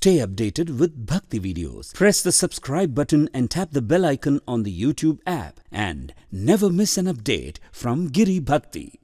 Stay updated with Bhakti videos. Press the subscribe button and tap the bell icon on the YouTube app and never miss an update from Giri Bhakti.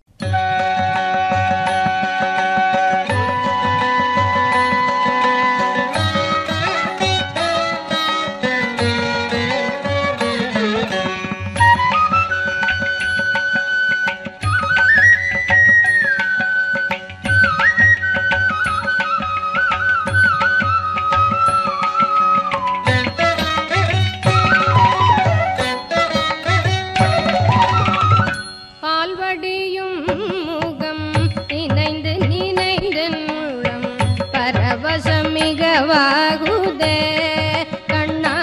பால்வடியும் முகம் நினைந்து நினைந்தன் உள்ளம் பரவசம் மிகவாகுதே கண்ணா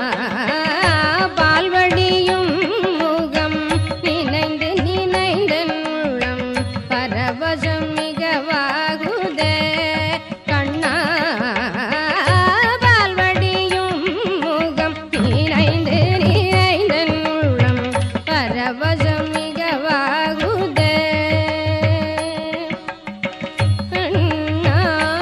பால்வடியும் முகம் நினைந்து நினைந்தன் உள்ளம் பரவசம் மிகவாகுதே கண்ணா பால்வடியும் முகம் நினைந்து நினைந்தன் உள்ளம் பரவசம் மிகவாகுதே கண்ணா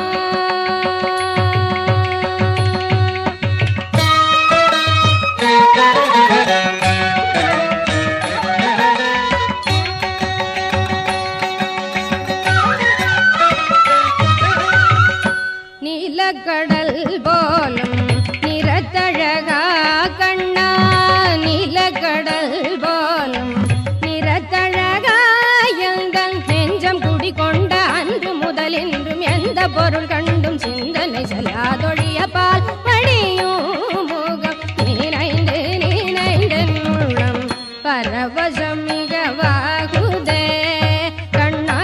நீலக்கடல் போலும் நிறத்தழகா கண்ணா நீலக்கடல் போலும் நிறத்தழகா எங்கள் நெஞ்சம் குடிகொண்ட அன்று முதல் என்றும் எந்த பொருள் கண்டும் சிந்தனை செல்லாதொழிய பால் வழியும் முகம் நீனைந்து நீனைந்தன் உள்ளம் பரவசம் மிகவாகுதே கண்ணா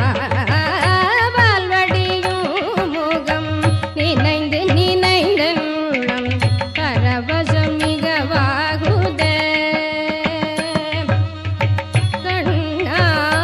பால்வடியும் முகம் நினைந்து நினைந்தன் உள்ளம் பரவசம் மிகவாகுதே கண்ணா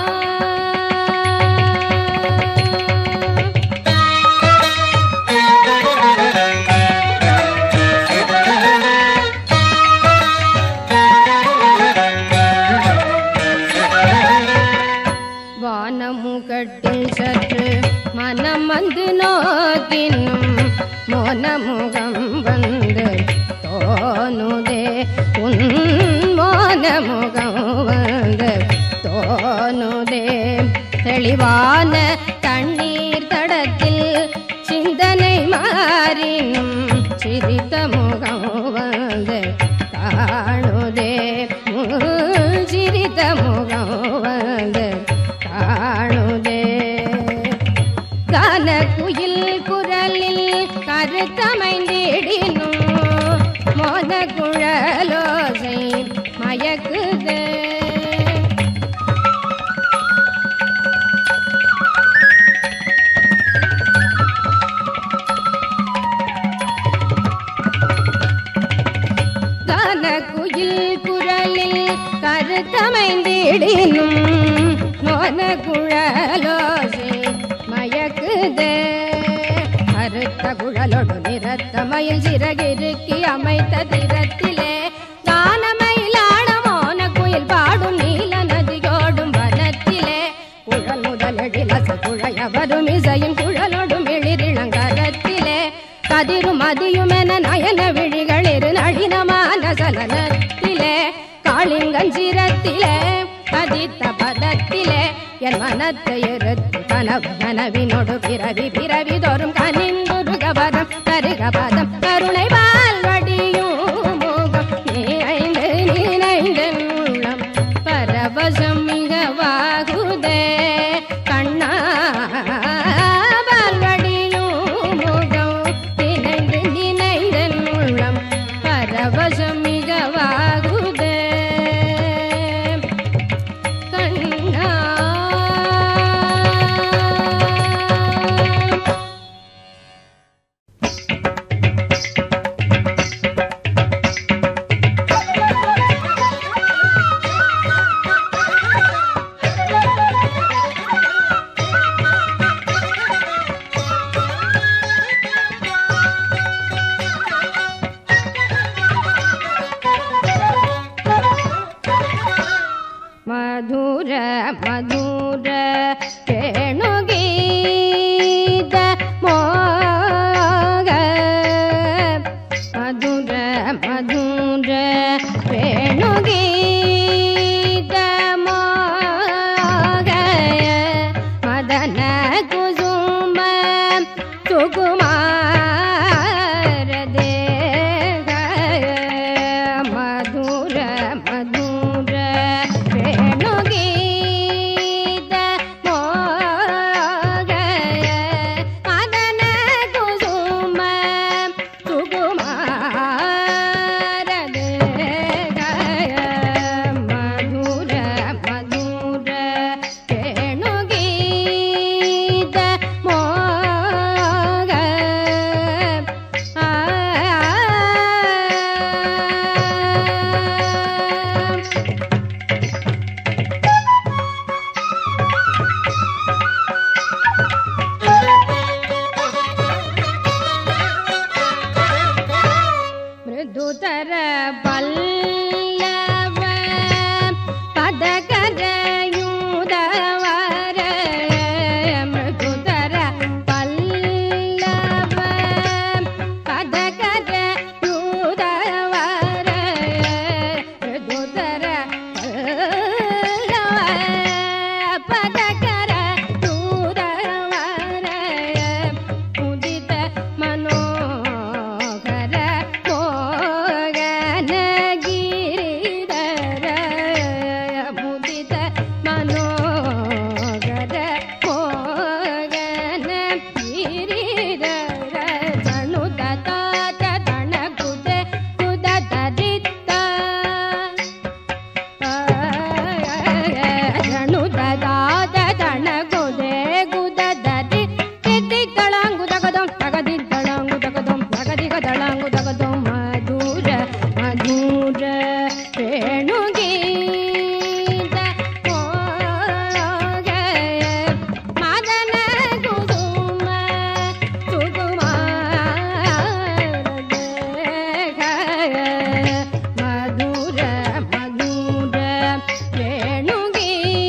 வானமுகட்டில் சற்று மனம் வந்து நோக்கினும் மோனமுகம் வந்து தோணுதே உன் மோனமுகம் வந்து தோணுதே தெளிவான தண்ணீர் தடத்தில் சிந்தனை மாறினும் சிரித்த முகம் வந்து காணுதே உன் சிரித்த முகம் வந்து காணுதே கான குயில் குரலில் கருத்தமைந்திடினும் மோத குழலோசை மயக்குதே கான குயில் குரலில் கருத்தமைந்திடினும் மோன குழலோசை மயக்குதே கருத்த குழலொடு நிறத்த மயில் சிறகிருக்கி அமைத்த திறத்திலே கானமயிலான மோன குயில் பாடும் நீல நதியோடும் வனத்திலே குழல் முதலெழிலச குழைய வரும் இசையின் குழலொடும் எழிரிளங்கரத்திலே கதிரும் அதியுமென நயன விழிகளிரு நளினமான சலனத்திலே காளிங்கஞ்சிரத்திலே பதித்த பதத்திலே என் மனத்தை எடுத்து கனவு கனவினொடு பிறவி பிறவி தோறும் கனிந்துருகபதம் கருகபதம் கருணை பால்வடியும் முகம் நீனைந்து நீனைந்து உள்ளம் பரவசம் மிகவாகுதே கண்ணா பால்வடியும் முகம் நினைந்து நினைந்து உள்ளம் பரவசம் மிகவாகுதே கண்ணா தேக மதுர மதுர வேணுகீத மோக மதன குசும சுகுமார தேக மதுர மதுர வேணுகீத மோக ஆ ಮೃದುತರ ಪಲ್ಲವ ಪದಕರ ಯೂದವರ ಮೃದುತರ ಪಲ್ಲವ ಪದಕರ ಯೂದವರ ಮೃದುತರ ಪಲ್ಲವ ಪದಕರ ಯೂದವರ ಉದಿತ ಮನೋಹರ ಮೋಗನ ಗಿರಿಧರ ಮುದಿತ ಮನೋಹರ ಮೋಗನ ಗಿರಿಧರ ತಣುತ ತಾತ ತಣ ಕುದ ಕುದ ತರಿತ್ತ ರಣುದಾದ ತಣ ಗುದೆ ಗುದದಿ ತಿದ್ದಿ ತಳಂಗು ತಗದಂ ತಗದಿ ತಳಂಗು ತಗದಂ ತಗದಿಗ ತಳಂಗು ತಗದಂ ಮಧುರ ಮಧುರ ವೇಣುಗೀತ ಮೋಗ ಮದನ ಕುಸುಮ ಸುಕುಮಾರ ದೇಹ ಮಧುರ ಮಧುರ ವೇಣುಗೀತ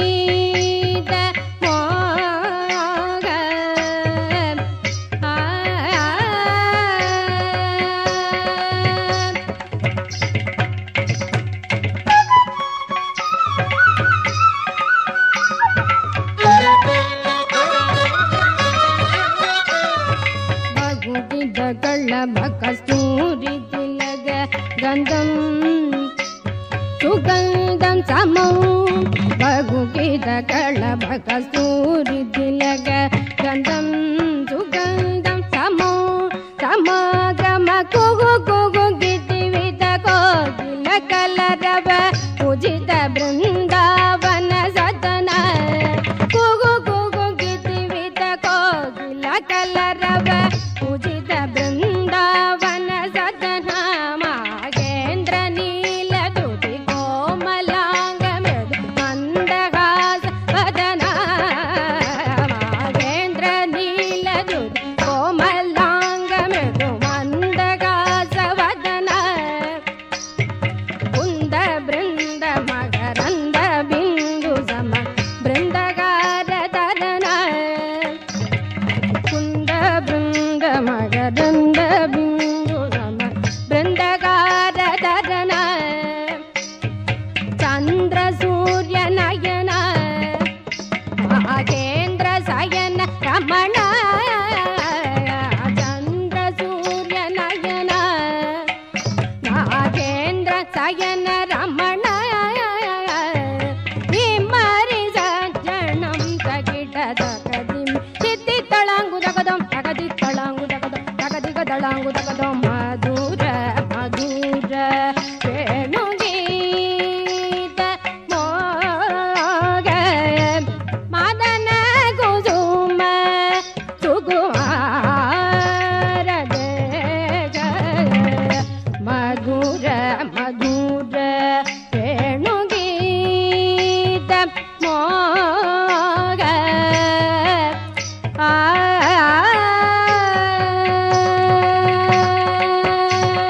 ಮೋಗ ಆ ಬಗುಟಿದ ಕಳ್ಳ ಬಕಸ್ತೂರಿ ತಿಲಗ ಗಂಧಂ ಸುಗಂಧಂ ಸಮೌ ಬಗುಕಿದ ಕಳ್ಳ ಬಕಸ್ತೂರಿ ತಿಲಗ ಗಂಧಂ ಸುಗಂಧಂ ಸಮೌ ಸಮಗಮ ಕುಗು ಕುಗು ಗಿಟ್ಟಿವಿದ ಕೋಗಿಲ ಕಲರವ ಉಜಿತ ಬೃಂದಾವನ ಸದನ ಕುಗು ಕುಗು ಗಿಟ್ಟಿವಿದ ಕೋಗಿಲ ಕಲರವ ಉಜಿತ ಬೃಂದಾವನ ಸದನ ಮಾಗೇಂದ್ರ ನೀಲ ತುಟಿ ಕೋಮಲಾಂಗ ಮೃದು ಮಂದಹಾಸ ವದನ ಮಾಗೇಂದ್ರ ನೀಲ ತುಟಿ ಕೋಮಲಾಂಗ ಮೃದು ಮಂದಹಾಸ ವದನ ಕುಂದ ಬೃಂದ ಮಕರಂದ ಬಿಂದು ಸಮ ಬೃಂದಗಾರ ತದನ ಕುಂದ ಬೃಂದ ಮಕರಂದ ಬಿಂದು ಸಮ ಬೃಂದಗಾರ ತದನ ಚಂದ್ರ ಸೂರ್ಯ ನಯನ ಮಹೇಂದ್ರ ಸಯನ ರಮಣ ಚಂದ್ರ ಸೂರ್ಯ ನಯನ ನಾಗೇಂದ್ರ ಸಯನ ರಮಣ ನಿಮ್ಮರಿ ಸಜ್ಜನಂ ತಗಿಟ ತಗದಿಂ ಚಿತ್ತಿ ತಳಂಗು ತಗದಂ ತಗದಿ ತಳಂಗು ತಗದಂ ತಗದಿಗ ತಳಂಗು ತಗದಂ ಮಧುರ ಮಧುರ ವೇಣುಗೀತ ಮೋಗ ಮದನ ಕುಸುಮ ಸುಗುಮಾರ ದೇಗ ಮಧುರ ಮಧುರ ವೇಣುಗೀತ ಮೋಗ ಆ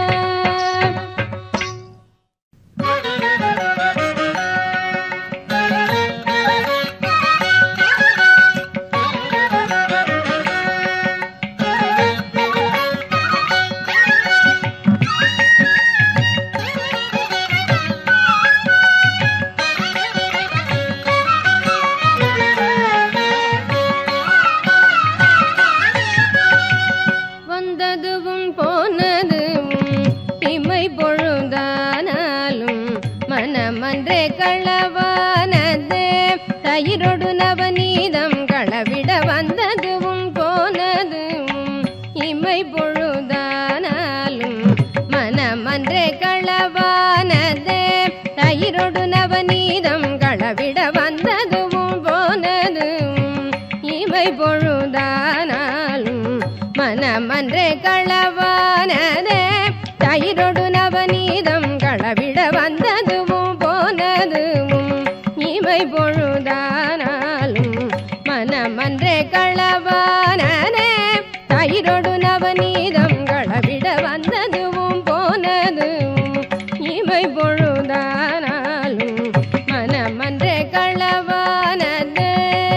வந்ததுவும் போனதுவும் இமை பொழுதானாலும் மனமன்றே களவானதே தயிரொடு நவநீதம் களவிட வந்ததுவும் போனதுவும் இமை பொழுதானாலும் மனமன்றே களவானதே தயிரொடு நவநீதம் களவிட வந்ததுவும் போனதுவும் இமை பொழுதானாலும் மனமன்றே களவானதே தயிரொடு நவநீதம் களவிட வந்ததுவும் போனதுவும் இமை பொழுதானாலும் மனமன்றே களவானதே தயிரொடு நவநீதம் களவிட வந்ததுவும் போனதுவும் இமை பொழுதானாலும் மனமன்றே களவானதே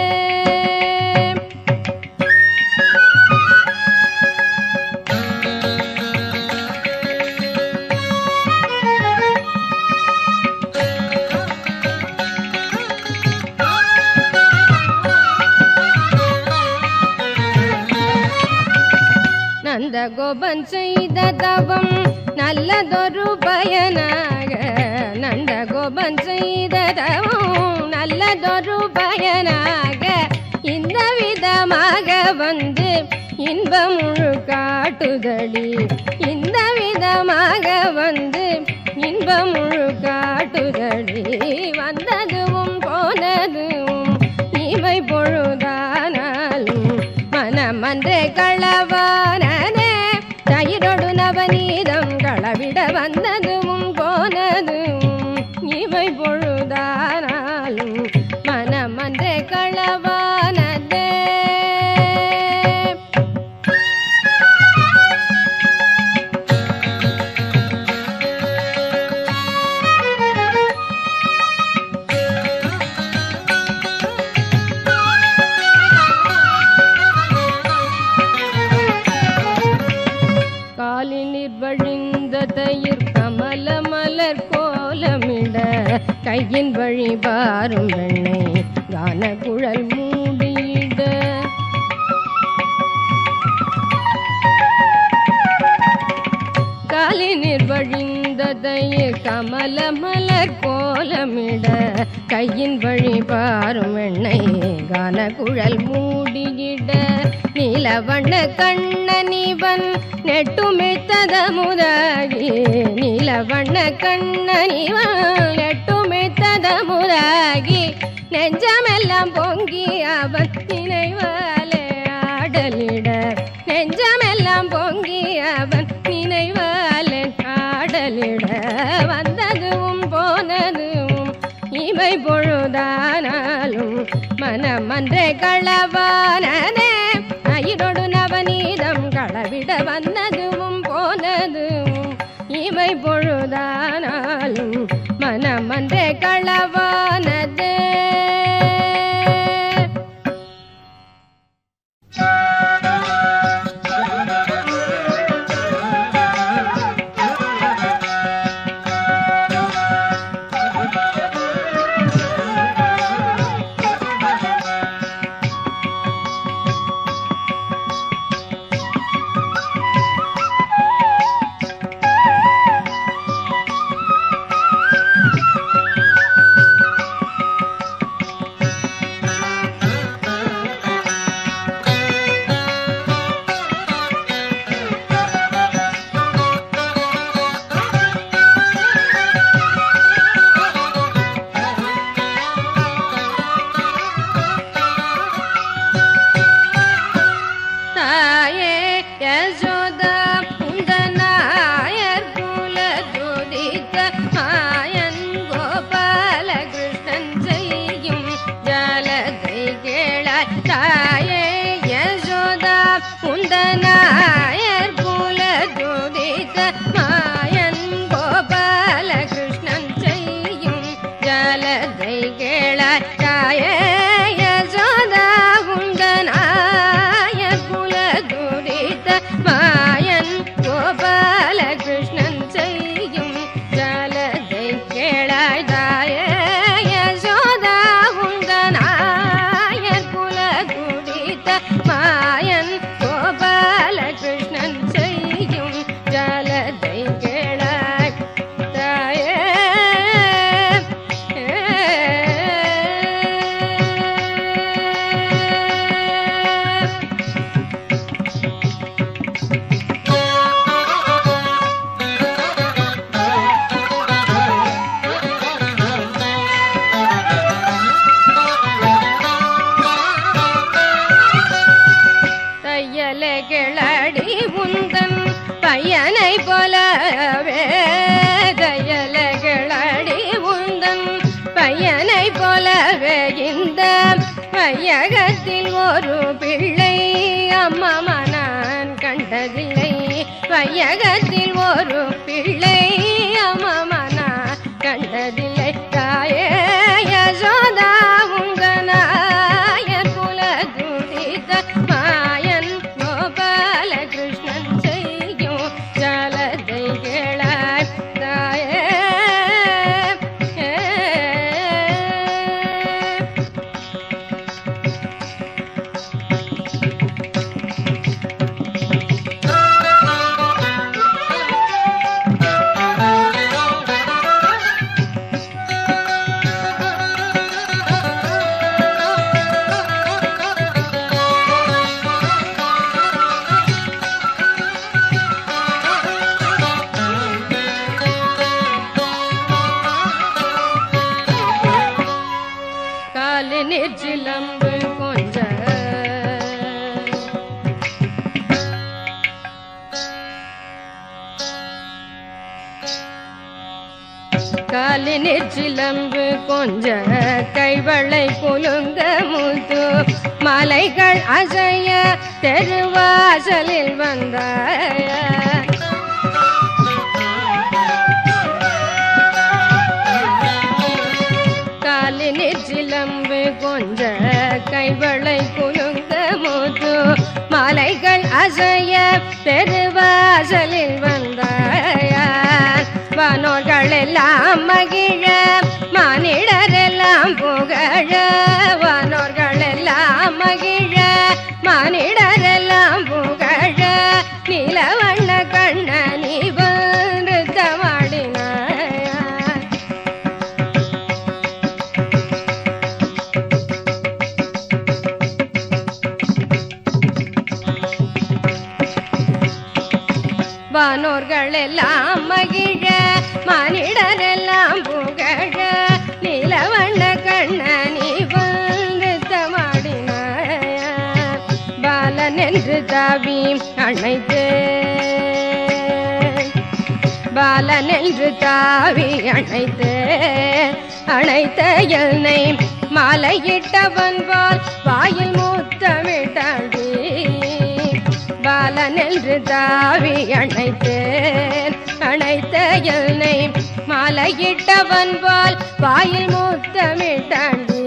நந்தகோபன் செய்த தவம் நல்லதொரு பயனாக நந்தகோபன் செய்த தவம் நல்லதொரு பயனாக இந்த விதமாக வந்து இன்பம் முழு காட்டுதடி இந்த விதமாக வந்து இன்பம் முழு காட்டுதடி வந்ததுவும் போனதுவும் இவை பொழுதானாலும் மனமன்றே களவானதே தயிரொடு நவநீதம் களவிட வந்ததுவும் போனதுவும் இவை பொழுதானாலும் மனமன்றே களவானதே காலினிற் வழிந்த தயிர் கமல மலர் கோலமிட கையின் வழி பாரும் வெண்ணை கான குழல் மூடியிட காலினிற் வழிந்த தயிர் கமல மலர் கோலமிட கையின் வழி பாரும் வெண்ணை கான குழல் மூடியிட நீலவண்ண கண்ணனிவன் நெட்டுமிழ்த்தத முதாகி நீலவண்ண கண்ணனிவன் நெட்டுமிழ்த்தத முதாகி நெஞ்சமெல்லாம் பொங்கி அவன் நினைவாலே ஆடலிட நெஞ்சமெல்லாம் பொங்கி அவன் நினைவாலே ஆடலிட வந்ததுவும் போனதுவும் இவை பொழுதானாலும் மனமன்றே களவானதே அயிரொடு நவநீதம் களவிட வந்ததுவும் போனதுவும் இவை பொழுதானாலும் மனமன்றே களவானதே வையகத்தில் ஒரு பிள்ளை அமமனா கண்டதில்லை தாயே யசோதா உங்கனாய குல துடித்த மாயன் கோபால கிருஷ்ணன் செய்யும் ஜலதை கேளாய் தாயே காலினிற் சிலம்பு கொஞ்ச காலினிற் சிலம்பு கொஞ்ச கைவளை குலுங்க முத்து மலைகள் அசைய தெருவாசலில் வந்தாய காலினிற் சிலம்பு கொஞ்ச கைவளை குலுங்க முத்து மலைகள் அசைய பெருவாசலில் வந்தாய வானோர்கள் எல்லாம் மகிழ மானிடர் எல்லாம் புகழ வானோர்கள் எல்லாம் மகிழ மானிடர் எல்லாம் புகழ நீலவண்ண கண்ணனி வந்து தமாடினாய வானோர்கள் எல்லாம் மகிழ மானிடர் எல்லாம் புகழ நீலவண்ண கண்ணனி வந்து தமாடினாய பாலன் என்று தாவி அணைத்து பாலன் என்று தாவி அணைத்து அணைத்த என்னை மாலையிட்டவன் போல் வாயில் மூத்தமிட்டாடி பாலன் என்று தாவி அணைத்தேன் அணைத்த என்னை மாலையிட்டவன் போல் வாயில் மூத்தமிட்டாண்டி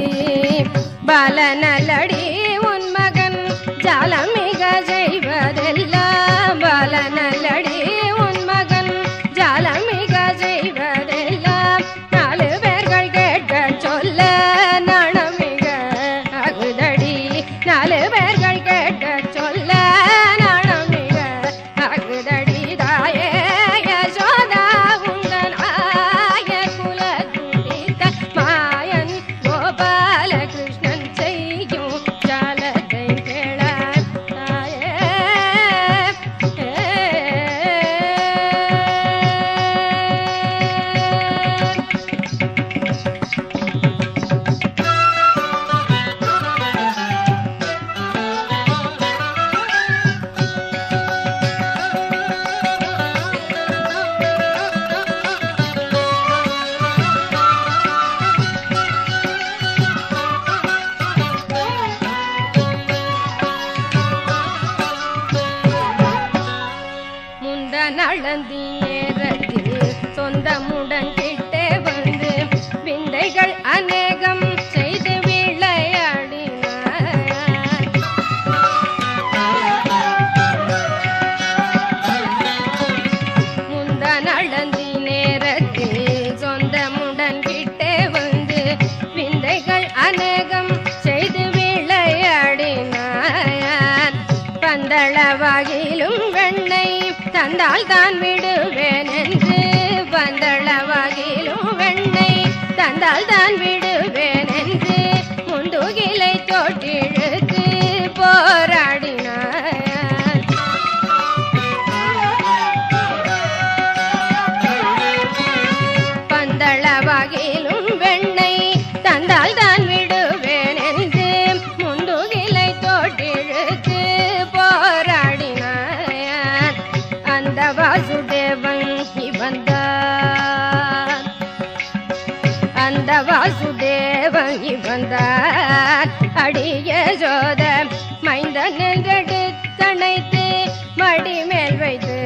பாலனலடி உன் மகன் ஜாலம் மிக செய்வதெல்லாம் பாலனலடி உன் மகன் ஜாலம் மிக செய்வதெல்லாம் நாலு பேர்கள் கேட்க சொல்ல நாணம் மிக அகுதடி நாலு பேர்கள் கேட்க சொல்ல நாணம் மிக அகுதடி தாயே யசோதா உந்தன் ஆய குல துடித்த மாயன் கோபால கிருஷ்ணன் செய்யும் ஜாலத்தை கேள தாயே முந்த நளந்தி நேரத்தில் சொந்தமுடன் கிட்டே வந்து விந்தைகள் அநேகம் செய்து விளையாடினார் முந்த நளந்தி நேரத்தில் சொந்தமுடன் கிட்டே வந்து விந்தைகள் அநேகம் செய்து விளையாடினார் பந்தளவாகிலும் வெண்ணை தந்தால் தான் விடுவேன் என்று பந்தளவாகிலும் வெண்ணை தந்தால் தான் விடுவேன் என்று முந்துகிலை தொட்டிழுத்து போராடினார் பந்தளவாகிலும் வெண்ணை தந்தால் தான் விடுவேன் என்று முந்துகிலை தோட்டிழுத்து போராடினார் அந்த வாசுதேவன் இவன்தான் அந்த வாசுதேவன் இவன்தான் அடிய சோத மைந்தன் என்றெடுத்தணைத்து மடி மேல் வைத்து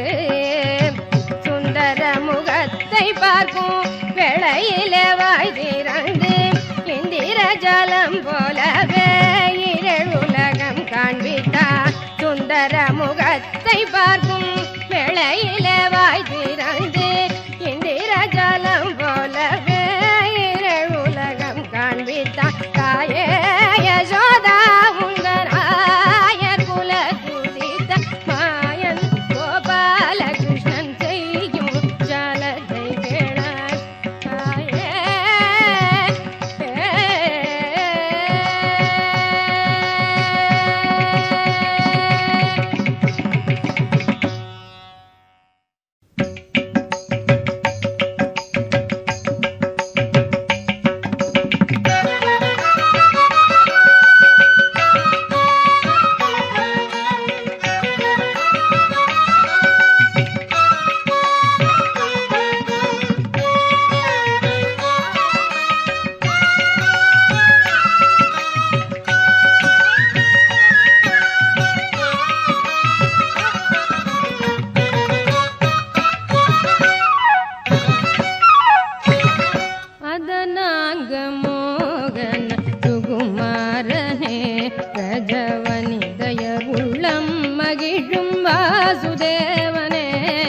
பார்க்கும் வேளையிலே வாய் திறந்து இந்திர ஜலம் போலவே இரள் உலகம் காண்பித்தார் சுந்தர முகத்தை பார்க்கும் வேளையிலே வாய் திறந்து இந்திர ஜலம் போலவே இரள் உலகம் காண்பித்தார் தாயே யசோதா உங்கராயர் குல துதித்த மாயன் கோபாலகிருஷ்ணன் செய்யும் ஜலத்தை கேளாய் தாயே அதனாங்க மோகன சுகுமாரனே ரஜவனிதய உள்ளம் மகிழும் வாசுதேவனே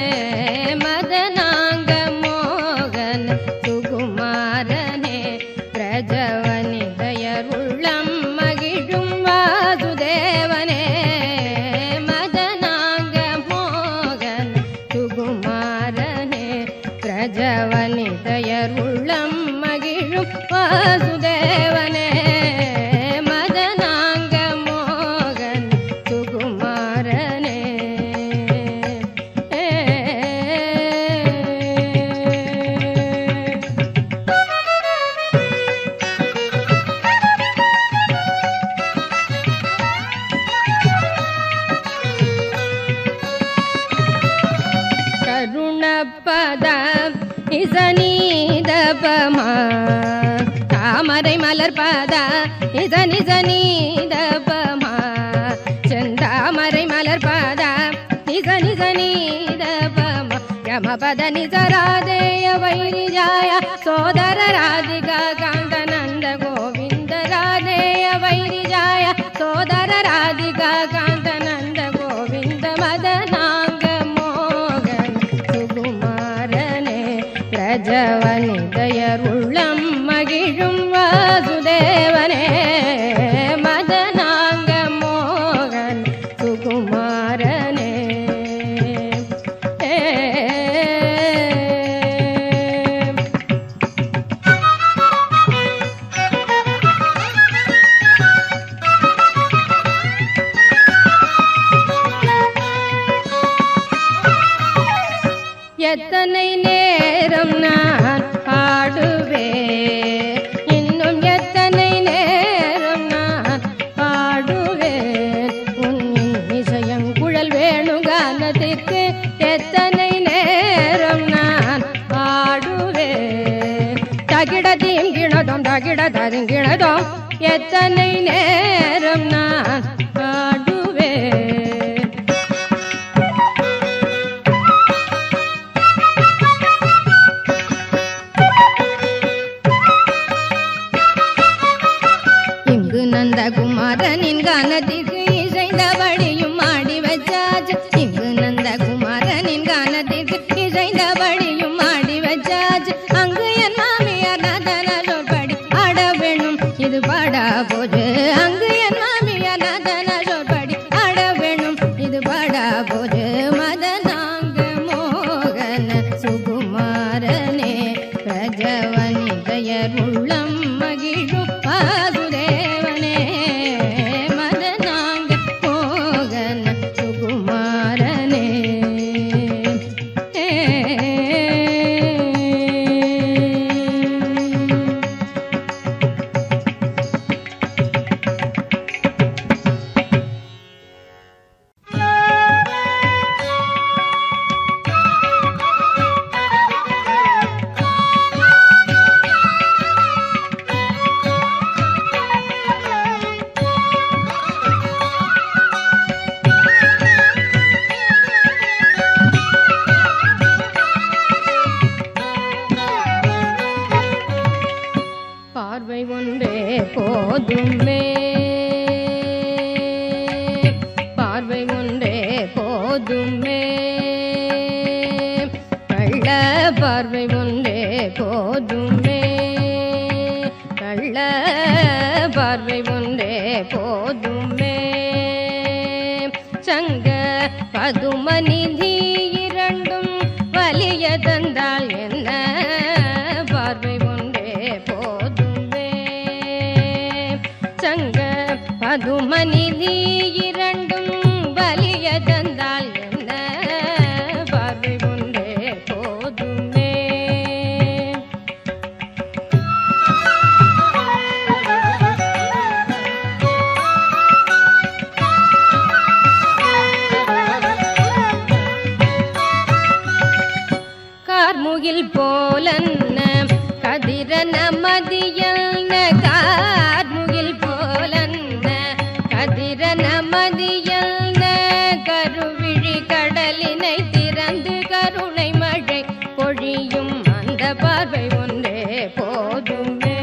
மதனாங்க மோகன சுகுமாரனே ரஜவனிதய உள்ளம் மகிழும் வாசுதேவனே மதனாங்க மோகன சுகுமாரனே பிரஜவனிதயர் உள்ளம் மகிழும் வாசுதேவனே மதனாங்க மோகன் சுகுமாரனே கருணப்பத இசனீதபமா தாமரை மலர் பத இசனிசனீதபமா செந்தாமரை மலர் பத நிசனிசனீதபமா யமபத நிசராதேய வைரிஜாய சோதர ராதிகா காந்தநந்த கோவிந்த ராதேய வைரிஜாய சோதர ராதிகா காந்தநந்த கோவிந்த மதனாங்க மோகன் சுகுமாரனே பிரஜவனிதயர் உள்ளம் மகிழும் வாசுதேவனே மதனாங்க மோகன் சுகுமாரனே ஏ எத்தனை நேரம் நான் பாடுவேன் இன்னும் எத்தனை நேரம் நான் பாடுவேன் உன் இசையம் குழல் வேணுகானத்திற்கு எத்தனை நேரம் நான் பாடுவேன் தகிட தீங்கிணதும் தகிட தருங்கிணதும் எத்தனை நேரம் நான் பாடுவேன் இங்கு நந்தகுமாரனின் கானத்திற்கு இசைந்தபடியும் ஆடி வச்சாச்சு இங்கு நந்தகுமாரனின் கானத்திற்கு இசைந்தபடியும் ஆடி வச்சாச்சு அங்கு என் மாமியார் நதனலோர் படி ஆட வேணும் இது பாடா போது அங்கு என் மாமியார் கள்ள பார்வை ஒன்றே போதுமே கள்ள பார்வை ஒன்றே போதுமே சங்க பதுமநிதி இரண்டும் வலிய தந்தால் என்ன பார்வை ஒன்றே போதுமே சங்க பதுமநிதி இரண்டும் வலிய தந்தால் என்ன பார்வை ஒன்றே போதுமே கார்முகில் போலன்ன கதிரன மதியல்ன கார்முகில் போலன்ன கதிரன மதியல்ன கருவிழி கடலினை திறந்து கருணை மழை பொழியும் அந்த பார்வை ஒன்றே போதுமே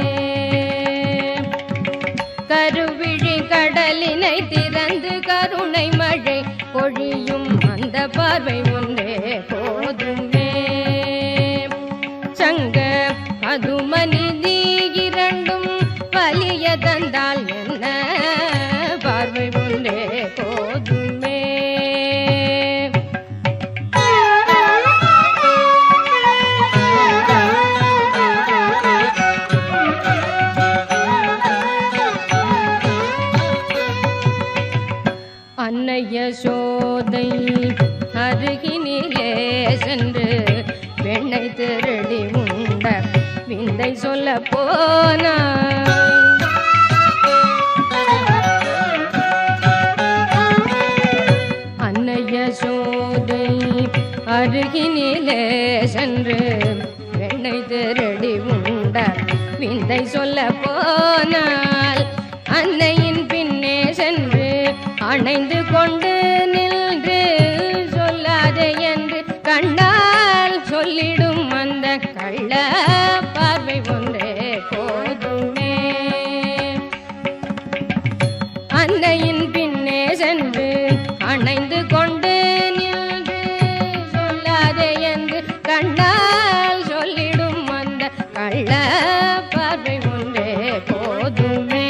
கருவிழி கடலினை திறந்து கருணை மழை பொழியும் அந்த பார்வை ஒன்றே போதுமே சங்க மதுமநிதி இரண்டும் வலிய தந்தால் என்ன பார்வை ஒன்றே போதுமே அன்னைய சோதை அருகினிலே சென்று பெண்ணை திருடி உண்ட விந்தை சொல்ல போனான் அன்னைய சோதை அருகினிலே சென்று பெண்ணை திருடி உண்ட விந்தை சொல்ல போனால் அன்னையின் பின்னே சென்று அணைந்து கொண்டு நின்று சொல்லாதே என்று கண்ணால் சொல்லிடும் அந்த கள்ள பார்வை ஒன்றே போதுமே அன்னையின் பின்னே சென்று அணைந்து கொண்டு நின்று சொல்லாதே என்று கண்ணால் சொல்லிடும் அந்த கள்ள பார்வை ஒன்றே போதுமே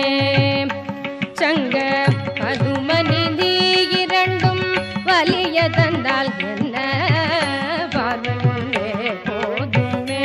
சங்க பதுமநிதி இரண்டும் வலிய தந்தால் என்ன பார்வை ஒன்றே போதுமே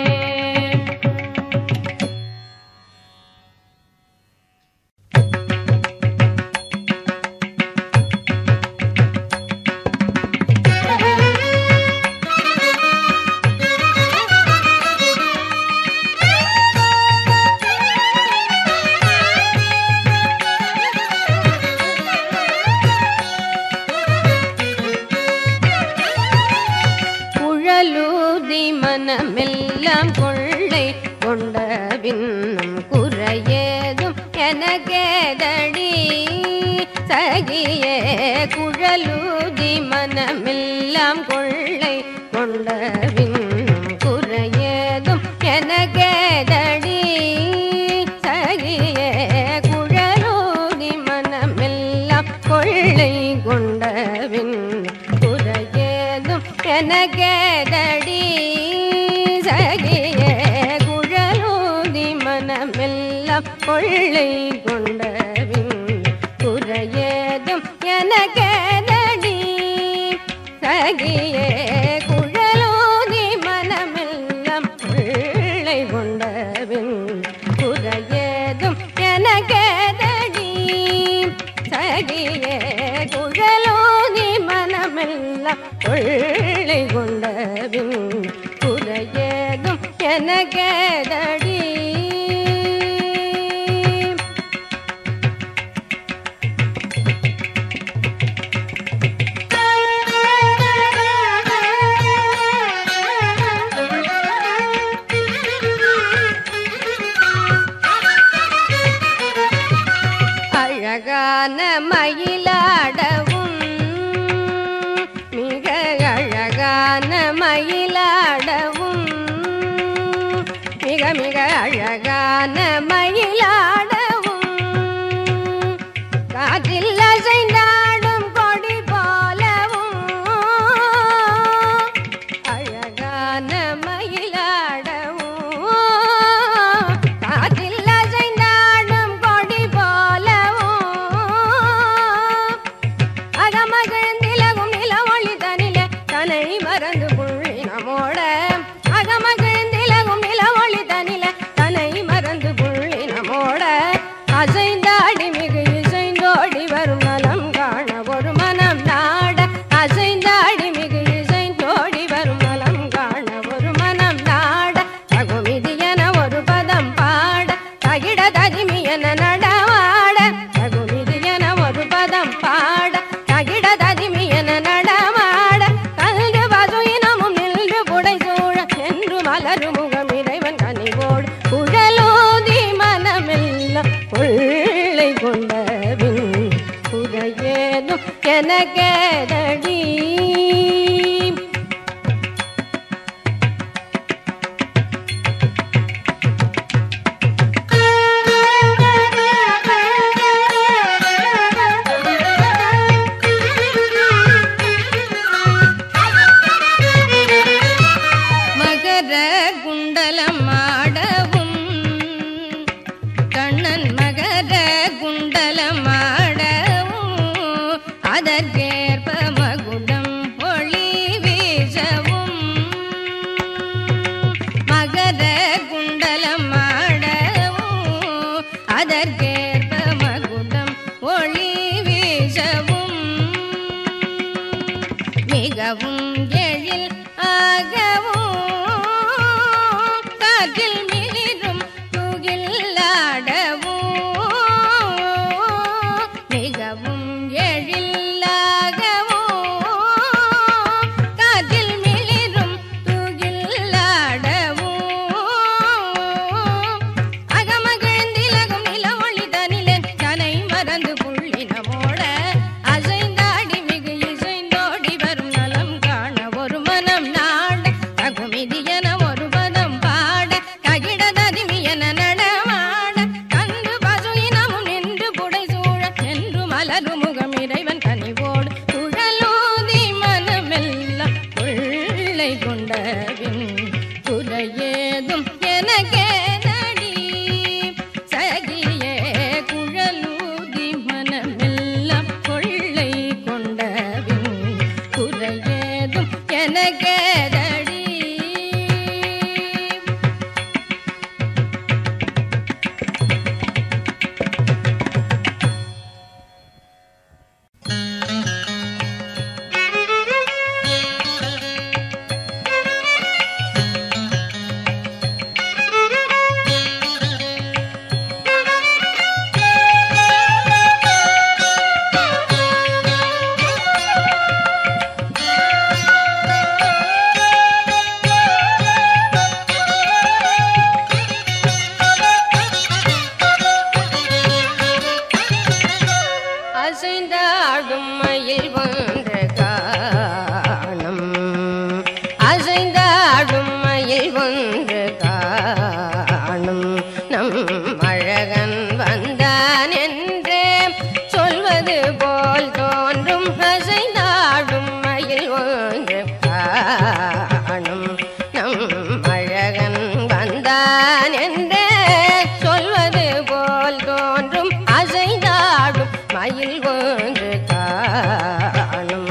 குழலூதி மனமெல்லாம் கொள்ளை கொண்ட பின்னும் குறையேதும் எனக்கேதடி சகியே குழலூதி மனமெல்லாம் கொள்ளை கொண்ட பின்னும் குறையேதும் எனக்கேதடி சகியே குழலூதி மனமெல்லாம் கொள்ளை கொண்ட பின்னும் குறையேதும் எனக்கேதடி சகியே குழலூதி மனமெல்லாம் கொள்ளை கொண்டவின் குறையேதும் எனக்கேதடி சகியே குழலூதி மனமெல்லாம் கொள்ளை கொண்டவின் குறையேதும் எனக்கேதடி சகியே குழலோதி மனமெல்லாம் கொள்ளை கொண்டவின் குறையேதும் எனக்கேதடி அழகான மயிலாடவும் மிக அழகான மயிலாடவும் மிக மிக அழகான மயிலாடவும் காதில் அசைந்தாடும் கொடி போலவும் மிகவும் எழில் ஆகவும் காற்றில் மிளிரும் துகில்லாடவும் மிகவும் எழிலாகவும் காற்றில் மிளிரும் துகில்லாடவும் அகமகிழ்ந்திலகும் நில ஒளிதனிலே தனை மறந்து புள்ளினமோட அசைந்தாடி மிகு இசைந்தோடி வரும் நலம் காண ஒரு மனம் நாட தகுமிதி என ஒரு பதம் பாட ககிடததிமி என நடமாட கண்டு பசுயினமும் நின்று புடை சூழ என்று மலரும் முகம் இறைவன் கனிவோடு குழலோதி மனமெல்லாம் கொள்ளை கொண்டவின் குறையேதும் எனக்கேதடி சகியே குழலூதி மனமெல்லாம் கொள்ளை கொண்டவின் குறையேதும் எனக்கேதடி அசைந்தாடும் மயில் ஒன்று காணும் அசைந்தாடும் மயில் ஒன்று காணும் நம் அழகன் வந்தான் என்றே சொல்வது போல் தோன்றும் அசைந்தாடும் மயில் ஒன்று காணும் நம் அழகன் வந்தான் என்றே சொல்வது போல் தோன்றும் அசைந்தாடும் மயில் ஒன்று காணும்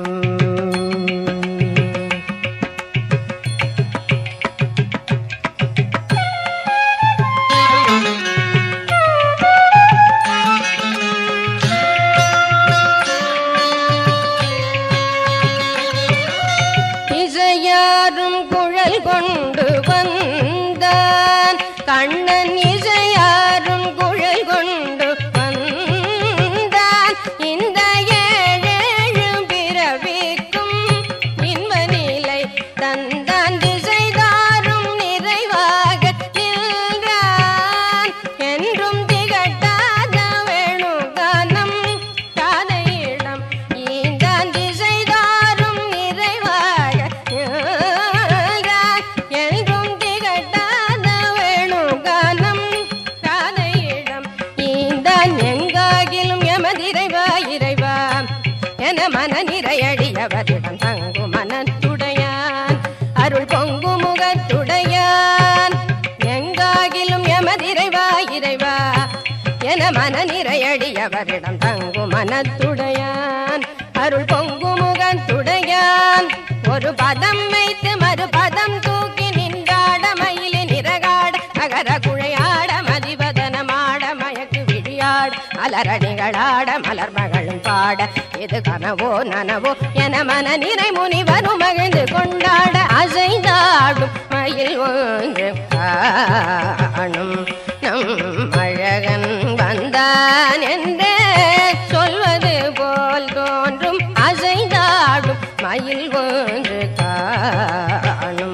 இசையாரும் குழல் கொண்டு வந்தான் கண்ணன் இசையாரும் குழல் கொண்டு வந்தான் இந்த ஏழேழு பிறவிக்கும் இன்ப நிலை தந்தான் திசைதாரும் நிறைவாக நின்றான் என்றும் திகட்டாத வேணுகானம் காதையிடம் ஈந்தான் திசைதாரும் நிறைவாக நின்றான் என்றும் திகட்டாத வேணுகானம் காதையிடம் ஈந்தான் எங்காகிலும் எமதிரைவா இறைவா என மன நிறையடியவரிடம் தங்கு மனத்துடையான் அருள் பொங்கு முகத்துடையான் எங்காகிலும் எமதிரைவா இறைவா என மன நிறையடியவரிடம் தங்கு மனத்துடையான் அருள் பொங்கு முகத்துடையான் ஒரு பதம் வைத்து மறு பதம் தூக்கி நின்றாட மயிலி நிறகாட நகர குழையாட மதிவதனமாட மயக்கு விழியாட மலரணிகளாட மலர் மகளும் பாட இது கனவோ நனவோ என மன நிறை முனிவரும் மகிழ்ந்து கொண்டாட அசைந்தாடும் மயில் ஒன்று காணும் நம் அழகன் வந்தான் என்றே சொல்வது போல் தோன்றும் அசைந்தாடும் மயில் ஒன்று காணும்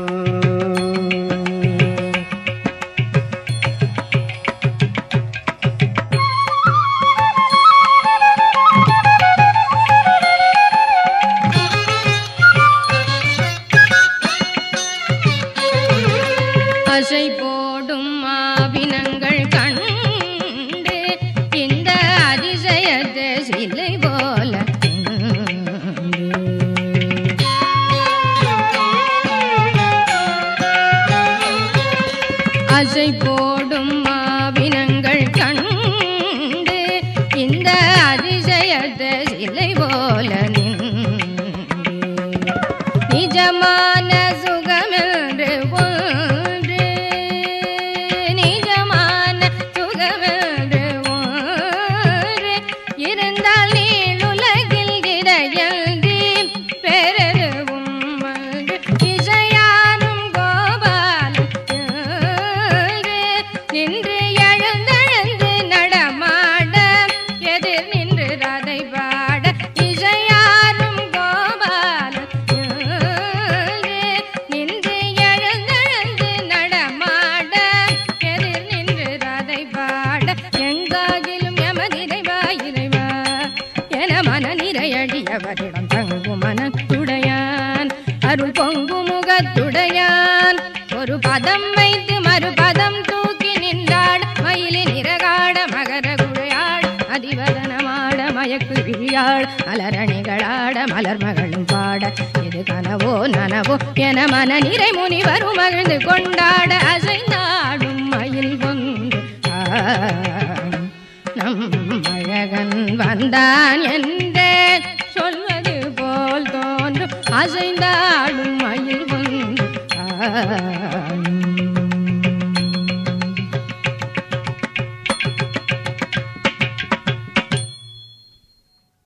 அசை போடும் மாவினங்கள் கண்டு இந்த அதிசயத்தை சிலை போல அசை போடும் மாவினங்கள் கண்டு இந்த அதிசயத்தை சிலை போல நின்று நிஜமான சுகமென்று ஒன்று நிஜமான சுகமென்று ஒன்று இருந்தால் நீளுலகில் கிடையல்தி பெற அருள் பொங்கு முகத்துடையான் ஒரு பதம் வைத்து மறுபதம் தூக்கி நின்றாட மயிலின் இறகாட மகர குழையாட அதிவதனமாட மயக்கு விழியாள் அலரணிகளாட மலர் மகளும் பாட இது கனவோ நனவோ என மன நிறை முனிவரும் மகிழ்ந்து கொண்டாட அசைந்தாடும் மயில் கொண்டு நம் அழகன் வந்தான் என்றே சொல்வது போல் தோன்றும் அசைந்தாடும் மயில் கொண்டு